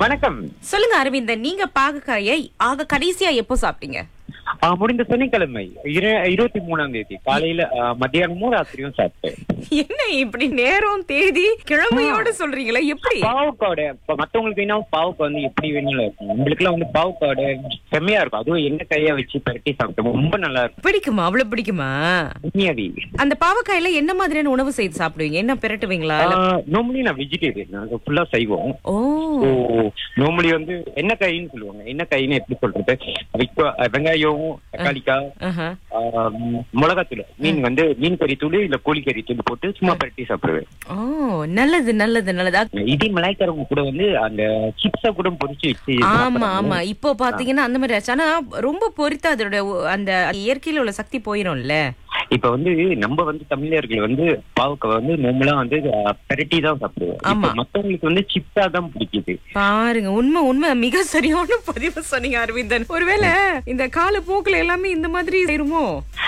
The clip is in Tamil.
வணக்கம் சொல்லுங்க அரவிந்தன் நீங்க பாகக்காயை ஆக கடைசியா எப்போ சாப்பிட்டீங்க ஆ, முடிந்த சனிக்கிழமை இரு- இருபத்தி மூணாம் தேதி காலையில ஆ, மத்தியானமும் ராத்திரியும் சாப்பிட்டேன் என்ன இப்படி நேரம் தேதி கிழமையோட சொல்றீங்களா எப்படி பாவக்காடு இப்ப மத்தவங்களுக்கு என்ன பாவக்காய் வந்து எப்படி வேணும்னு இருக்கும் உங்களுக்கு எல்லாம் வந்து பாவக்காடு செம்மையா இருக்கும் அதுவும் எண்ணெய் கையா வச்சு பரட்டி சாப்பிட்டோம் ரொம்ப நல்லா இருக்கும் பிடிக்குமா அவ்வளவு பிடிக்குமா உண்மையாவே அந்த பாவக்காயில என்ன மாதிரியான உணவு செய்து சாப்பிடுவீங்க என்ன பிரட்டுவீங்களா இல்ல- நார்மலி நான் வெஜிடேரியன் நாங்க ஃபுல்லா செய்வோம் ஓ நார்மலி வந்து எண்ணெய் காயின்னு சொல்லுவாங்க எண்ணெய் காயின்னு எப்படி சொல்றது இப்போ வெங்காயம் தக்காளிக்காய் ஆஹா. ஆம், மிளகாத்தூள் மீன் வந்து மீன் கறி தூள் இல்ல கோழி கறி தூள் போட்டு சும்மா பரட்டி சாப்பிடுவேன் ஓ நல்லது நல்லது நல்லது அ- இதே மலாய்க்காரவங்க கூட வந்து அந்த சிப்ஸா கூட பொரிச்சு வச்சு ஆமா சாப்பிடுறாங்க. ஆமா இப்போ பாத்தீங்கன்னா அந்த மாதிரி ஆச்சு ஆனா ரொம்ப பொரித்தா அதோட ஒ- அந்த இயற்கையில உள்ள சக்தி போயிரும்ல இப்ப வந்து நம்ம வந்து தமிழர்கள் வந்து பாவக்காய் வந்து நார்மலா வந்து பெரட்டி தான் சாப்பிடுவோம் ஆமா. இப்ப மத்தவங்களுக்கு வந்து சிப்ஸா தான் பிடிக்குது பாருங்க உண்மை உண்மை மிக சரியான பதிவு சொன்னீங்க அரவிந்தன் ஒருவேளை இந்த கால போக்குல எல்லாமே இந்த மாதிரி செய்யுமோ